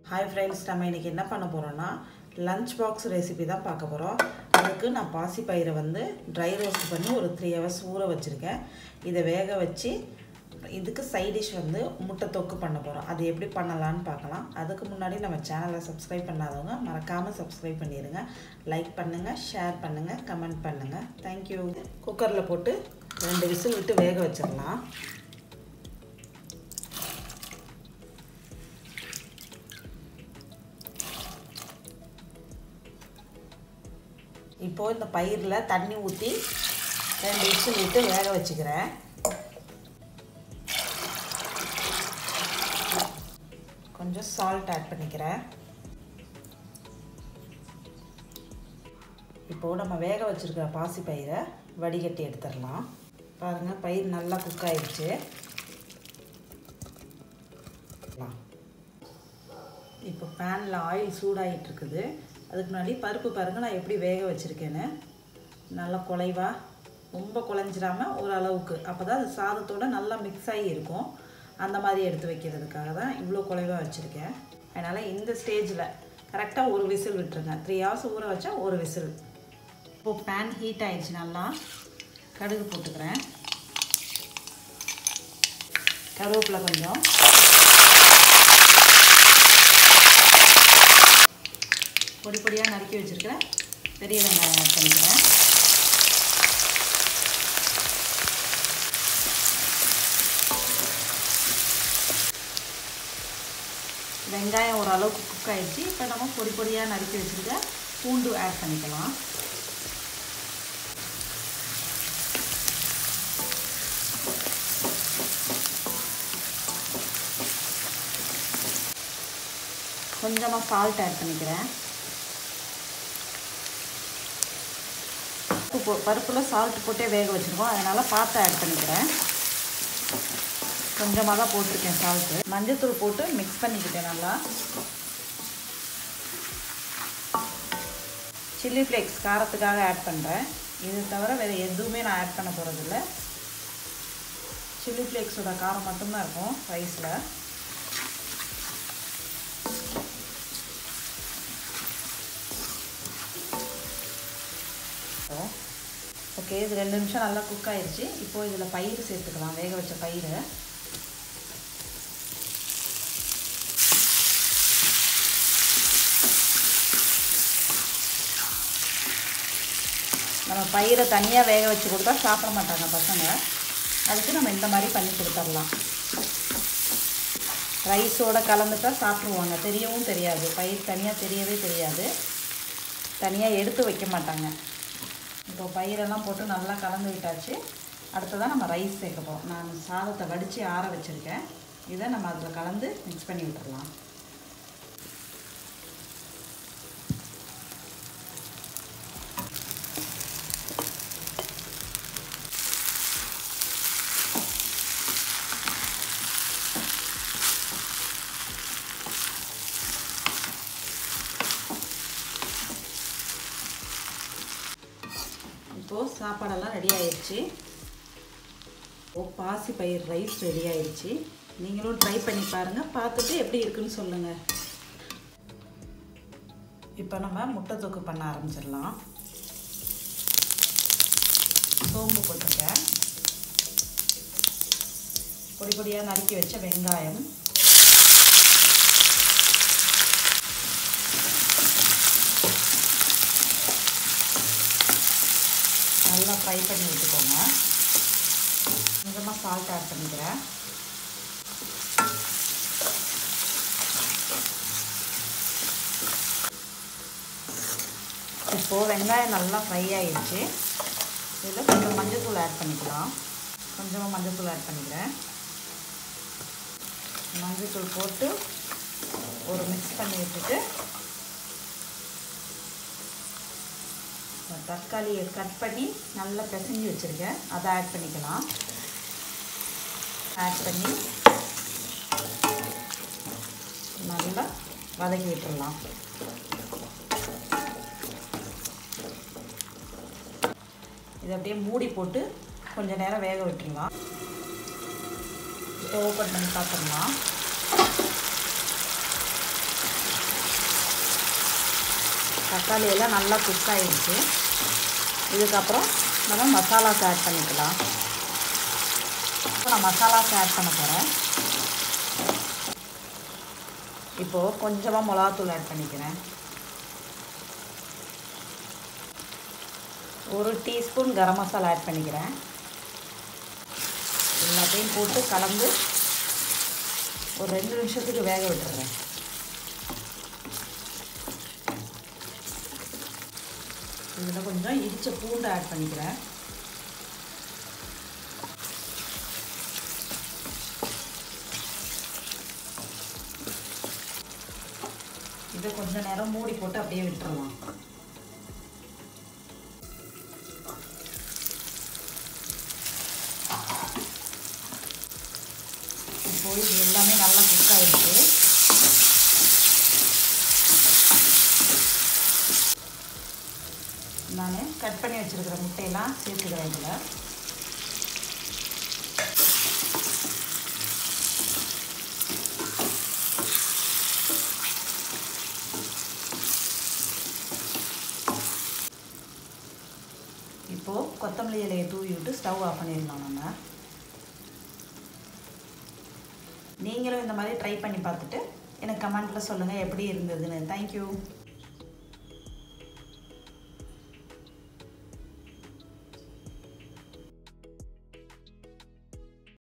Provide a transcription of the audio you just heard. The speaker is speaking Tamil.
ஹாய் ஃப்ரெண்ட்ஸ் நம்ம இன்றைக்கி என்ன பண்ண போகிறோன்னா லஞ்ச் பாக்ஸ் ரெசிபி தான் பார்க்க போகிறோம் அதுக்கு நான் பாசிப்பயிரை வந்து ட்ரை ரோஸ்ட் பண்ணி ஒரு த்ரீ ஹவர்ஸ் ஊற வச்சுருக்கேன் இதை வேக வச்சு இதுக்கு சைட் டிஷ் வந்து முட்டை தொக்கு பண்ண போகிறோம் அது எப்படி பண்ணலான்னு பார்க்கலாம் அதுக்கு முன்னாடி நம்ம சேனலை சப்ஸ்கிரைப் பண்ணாதவங்க மறக்காமல் சப்ஸ்கிரைப் பண்ணிடுங்க லைக் பண்ணுங்கள் ஷேர் பண்ணுங்கள் கமெண்ட் பண்ணுங்கள் தேங்க்யூ குக்கரில் போட்டு ரெண்டு விசில் விட்டு வேக வச்சிடலாம் இப்போது இந்த பயிரில் தண்ணி ஊற்றி ரெண்டு விசில் விட்டு வேக வச்சுக்கிறேன் கொஞ்சம் சால்ட் ஆட் பண்ணிக்கிறேன் இப்போது நம்ம வேக வச்சுருக்கிற பாசி பயிரை வடிகட்டி எடுத்துடலாம் பாருங்கள் பயிர் நல்லா குக் ஆயிடுச்சு இப்போ பேனில் ஆயில் சூடாகிட்டு இருக்குது அதுக்கு முன்னாடி பருப்பு பாருங்கள் நான் எப்படி வேக வச்சுருக்கேன்னு நல்லா குலைவாக ரொம்ப குழஞ்சிடாமல் ஓரளவுக்கு அப்போ தான் அது சாதத்தோடு நல்லா மிக்ஸ் ஆகி இருக்கும் அந்த மாதிரி எடுத்து வைக்கிறதுக்காக தான் இவ்வளோ குலைவாக வச்சுருக்கேன் அதனால் இந்த ஸ்டேஜில் கரெக்டாக ஒரு விசில் விட்டுருங்க த்ரீ ஹவர்ஸ் ஊற வச்சா ஒரு விசில் இப்போது பேன் ஹீட் ஆயிடுச்சு நல்லா கடுகு போட்டுக்கிறேன் கருவேப்பிலை கொஞ்சம் பொடி பொடியாக நறுக்கி வச்சுருக்கிறேன் பெரிய வெங்காயம் ஆட் பண்ணிக்கிறேன் வெங்காயம் ஓரளவுக்கு குக் ஆகிடுச்சு இப்போ நம்ம பொடி பொடியாக நறுக்கி வச்சுருக்க பூண்டு ஆட் பண்ணிக்கலாம் கொஞ்சமாக சால்ட் ஆட் பண்ணிக்கிறேன் பருப்பு போ பருப்பில் சால்ட் போட்டே வேக வச்சுருக்கோம் அதனால் பார்த்து ஆட் பண்ணிக்கிறேன் கொஞ்சமாக தான் போட்டிருக்கேன் சால்ட்டு மஞ்சத்தூள் போட்டு மிக்ஸ் பண்ணிக்கிட்டேன் நல்லா சில்லி ஃப்ளேக்ஸ் காரத்துக்காக ஆட் பண்ணுறேன் இது தவிர வேறு எதுவுமே நான் ஆட் பண்ண போகிறதில்ல சில்லி ஃப்ளேக்ஸோட காரம் மட்டும்தான் இருக்கும் ரைஸில் ஓகே இது ரெண்டு நிமிஷம் நல்லா குக் ஆயிடுச்சு இப்போது இதில் பயிர் சேர்த்துக்கலாம் வேக வச்ச பயிர் நம்ம பயிரை தனியாக வேக வச்சு கொடுத்தா சாப்பிட மாட்டாங்க பசங்க அதுக்கு நம்ம இந்த மாதிரி பண்ணி கொடுத்துடலாம் ரைஸோடு கலந்துட்டா சாப்பிட்ருவாங்க தெரியவும் தெரியாது பயிர் தனியாக தெரியவே தெரியாது தனியாக எடுத்து வைக்க மாட்டாங்க இப்போ பயிரெல்லாம் போட்டு நல்லா கலந்து விட்டாச்சு அடுத்ததான் நம்ம ரைஸ் சேர்க்க போகிறோம் நான் சாதத்தை வடித்து ஆற வச்சுருக்கேன் இதை நம்ம அதில் கலந்து மிக்ஸ் பண்ணி விட்டுடலாம் இப்போது சாப்பாடெல்லாம் ரெடி ஆயிடுச்சு ஓ பாசி பயிர் ரைஸ் ரெடி ஆயிடுச்சு நீங்களும் ட்ரை பண்ணி பாருங்கள் பார்த்துட்டு எப்படி இருக்குன்னு சொல்லுங்கள் இப்போ நம்ம முட்டை தொக்கு பண்ண ஆரம்பிச்சிடலாம் சோம்பு போட்டிருக்கேன் பொடி பொடியாக நறுக்கி வச்ச வெங்காயம் நல்லா ஃப்ரை பண்ணி விட்டுக்கோங்க கொஞ்சமாக சால்ட் ஆட் பண்ணிக்கிறேன் இப்போது வெங்காயம் நல்லா ஃப்ரை ஆகிடுச்சு இதில் கொஞ்சம் மஞ்சள்தூள் ஆட் பண்ணிக்கலாம் கொஞ்சமாக மஞ்சள்தூள் ஆட் பண்ணிக்கிறேன் மஞ்சள்தூள் போட்டு ஒரு மிக்ஸ் பண்ணி விட்டுட்டு தக்காளியை கட் பண்ணி நல்லா பிசைஞ்சு வச்சுருக்கேன் அதை ஆட் பண்ணிக்கலாம் ஆட் பண்ணி நல்லா வதக்கி விட்டுடலாம் இதை அப்படியே மூடி போட்டு கொஞ்சம் நேரம் வேக விட்டுடலாம் இப்போ ஓப்பன் பண்ணி பார்த்துடலாம் தக்காளி எல்லாம் நல்லா குக் ஆகிடுச்சு இதுக்கப்புறம் நம்ம மசாலாஸ் ஆட் பண்ணிக்கலாம் இப்போ நான் மசாலாஸ் ஆட் பண்ண போகிறேன் இப்போது கொஞ்சமாக மிளகாத்தூள் ஆட் பண்ணிக்கிறேன் ஒரு டீஸ்பூன் கரம் மசாலா ஆட் பண்ணிக்கிறேன் எல்லாத்தையும் போட்டு கலந்து ஒரு ரெண்டு நிமிஷத்துக்கு வேக விட்டுறேன் இதில் கொஞ்சம் இடித்த பூண்டு ஆட் பண்ணிக்கிறேன் இதை கொஞ்ச நேரம் மூடி போட்டு அப்படியே விட்டுறலாம் இப்போ இது எல்லாமே நல்லா குக் ஆகிடுச்சு நான் கட் பண்ணி வச்சுருக்கிற முட்டையெல்லாம் சேர்த்துக்கிறேன் இதில் இப்போது கொத்தமல்லி இலையை தூவி விட்டு ஸ்டவ் ஆஃப் பண்ணிடலாம் நம்ம நீங்களும் இந்த மாதிரி ட்ரை பண்ணி பார்த்துட்டு எனக்கு கமெண்ட்டில் சொல்லுங்கள் எப்படி இருந்ததுன்னு தேங்க்யூ